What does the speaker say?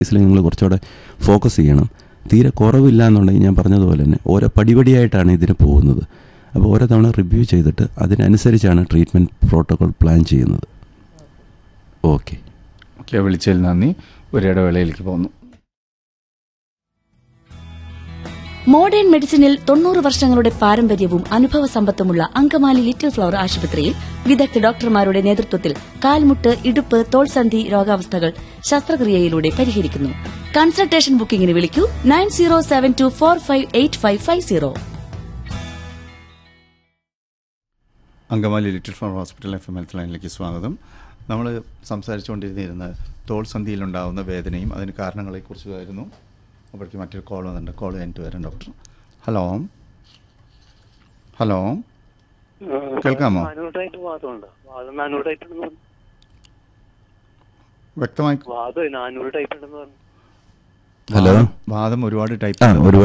കേസിൽ നിങ്ങൾ കുറച്ചുകൂടെ ഫോക്കസ് ചെയ്യണം തീരെ കുറവില്ല എന്നുണ്ടെങ്കിൽ ഞാൻ പറഞ്ഞതുപോലെ തന്നെ ഓരോ പടിപടിയായിട്ടാണ് ഇതിന് പോകുന്നത് അപ്പോൾ ഓരോ തവണ റിവ്യൂ ചെയ്തിട്ട് അതിനനുസരിച്ചാണ് ട്രീറ്റ്മെൻറ്റ് പ്രോട്ടോകോൾ പ്ലാൻ ചെയ്യുന്നത് ഓക്കെ ഓക്കെ വിളിച്ചതിൽ നന്ദി ഒരു ഇടവേളയിലേക്ക് പോകുന്നു മോഡേൺ മെഡിസിനിൽ തൊണ്ണൂറ് വർഷങ്ങളുടെ പാരമ്പര്യവും അനുഭവ സമ്പത്തുമുള്ള അങ്കമാലി ലിറ്റിൽ ഫ്ലവർ ആശുപത്രിയിൽ വിദഗ്ധ ഡോക്ടർമാരുടെ നേതൃത്വത്തിൽ കാൽമുട്ട് ഇടുപ്പ് തോൾസന്ധി രോഗാവസ്ഥകൾ ശസ്ത്രക്രിയയിലൂടെ പരിഹരിക്കുന്നു കൺസൾട്ടേഷൻ ബുക്കിംഗിന് വിളിക്കൂ nine zero seven two four five eight five five zero Angamaly Little Flower Hospital F M health ലൈനിലേക്ക് സ്വാഗതം നമ്മൾ സംസാരിച്ചുകൊണ്ടിരുന്ന തോൾ സന്ധിയിലുണ്ടാകുന്ന വേദനയും അതിന് കാരണങ്ങളെക്കുറിച്ചുമായിരുന്നു അപ്പോഴേക്ക് മറ്റൊരു കോൾ വന്നിട്ടുണ്ട് കോൾ കഴിഞ്ഞിട്ട് വരാം ഡോക്ടർ ഹലോ ഹലോ കേൾക്കാമോ? നാനൂറായിട്ട് വാദമുണ്ട് വാദം നാനൂറ് ടൈപ്പ് ഉണ്ടെന്ന് പറഞ്ഞു വ്യക്തമായി വാദം നാനൂറ് ടൈപ്പ് ഉണ്ടെന്ന് പറഞ്ഞു ഹലോ വാദം ഒരുപാട് ആ ടൈപ്പ് ഒരു